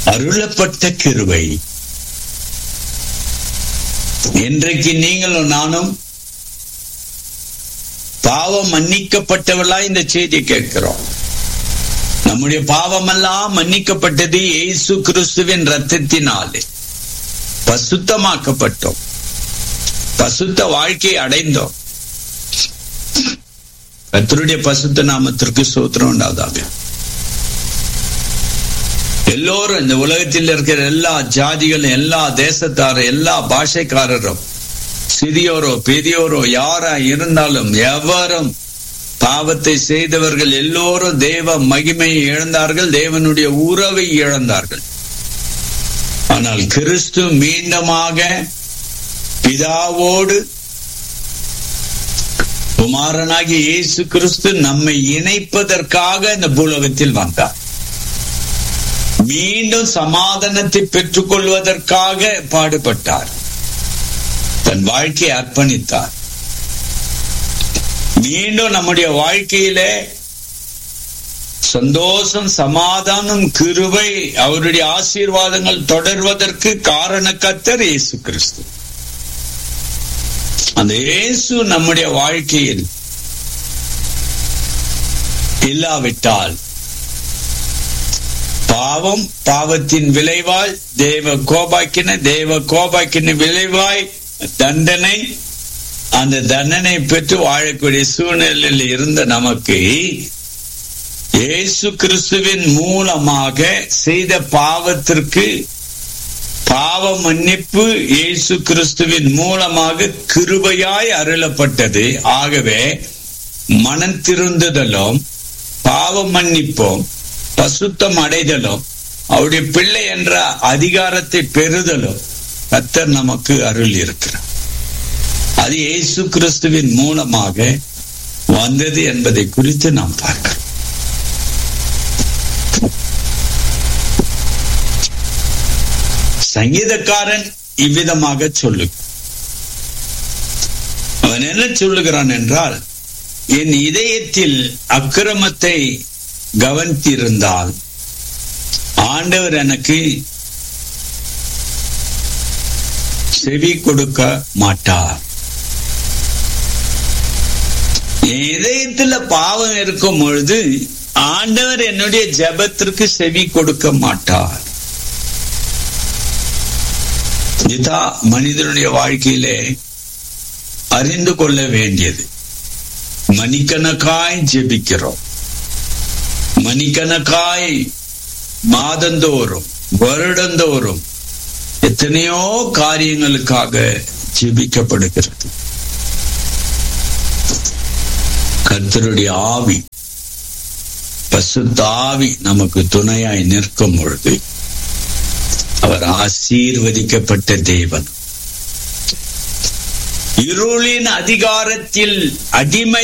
அருளப்பட்ட கிருபை இன்றைக்கு நீங்களும் நானும் பாவம் மன்னிக்கப்பட்டவர்களா இந்த செய்தி கேட்கிறோம் நம்முடைய பாவமெல்லாம் மன்னிக்கப்பட்டது இயேசு கிறிஸ்துவின் ரத்தத்தினாலே பசுத்தமாக்கப்பட்டோம் பசுத்த வாழ்க்கையை அடைந்தோம் கத்தருடைய பசுத்த நாமத்திற்கு சோத்திரம் உண்டாதாக எல்லோரும் இந்த உலகத்தில் இருக்கிற எல்லா ஜாதிகளும் எல்லா தேசத்தாரும் எல்லா பாஷைக்காரரும் சிறியோரோ பெரியோரோ யாரா இருந்தாலும் எவரும் பாவத்தை செய்தவர்கள் எல்லோரும் தேவ மகிமையை இழந்தார்கள் தேவனுடைய உறவை இழந்தார்கள் ஆனால் கிறிஸ்து மீண்டுமாக பிதாவோடு குமாரனாகிய இயேசு கிறிஸ்து நம்மை இணைப்பதற்காக இந்த பூலோகத்தில் வந்தார் மீண்டும் சமாதானத்தை பெற்றுக் கொள்வதற்காக பாடுபட்டார் தன் வாழ்க்கையை அர்ப்பணித்தார் மீண்டும் நம்முடைய வாழ்க்கையிலே சந்தோஷம் சமாதானம் கிருபை அவருடைய ஆசீர்வாதங்கள் தொடர்வதற்கு காரண கத்தர் இயேசு கிறிஸ்து அந்த இயேசு நம்முடைய வாழ்க்கையில் இல்லாவிட்டால் பாவம் பாவத்தின் விளைவாய் தேவ கோபாக்கின தேவ கோபாக்கின விளைவாய் தண்டனை அந்த தண்டனை பெற்று வாழக்கூடிய சூழ்நிலையில் இருந்த நமக்கு இயேசு கிறிஸ்துவின் மூலமாக செய்த பாவத்திற்கு பாவ மன்னிப்பு இயேசு கிறிஸ்துவின் மூலமாக கிருபையாய் அருளப்பட்டது ஆகவே மனம் திருந்துதலும் பாவ மன்னிப்போம் பசுத்தம் அடைதலும் அவருடைய பிள்ளை என்ற அதிகாரத்தை பெறுதலும் கத்தர் நமக்கு அருள் இருக்கிறார் அது இயேசு கிறிஸ்துவின் மூலமாக வந்தது என்பதை குறித்து நாம் பார்க்கிறோம் சங்கீதக்காரன் இவ்விதமாக சொல்லு அவன் என்ன சொல்லுகிறான் என்றால் என் இதயத்தில் அக்கிரமத்தை கவனித்திருந்தால் ஆண்டவர் எனக்கு செவி கொடுக்க மாட்டார் என் இதயத்துல பாவம் இருக்கும் பொழுது ஆண்டவர் என்னுடைய ஜபத்திற்கு செவி கொடுக்க மாட்டார் இதுதான் மனிதனுடைய வாழ்க்கையிலே அறிந்து கொள்ள வேண்டியது மணிக்கணக்காய் ஜெபிக்கிறோம் மணிக்கணக்காய் மாதந்தோறும் வருடந்தோறும் எத்தனையோ காரியங்களுக்காக ஜெபிக்கப்படுகிறது கர்த்தருடைய ஆவி பசுத்த ஆவி நமக்கு துணையாய் நிற்கும் பொழுது அவர் ஆசீர்வதிக்கப்பட்ட தேவன் இருளின் அதிகாரத்தில் அடிமை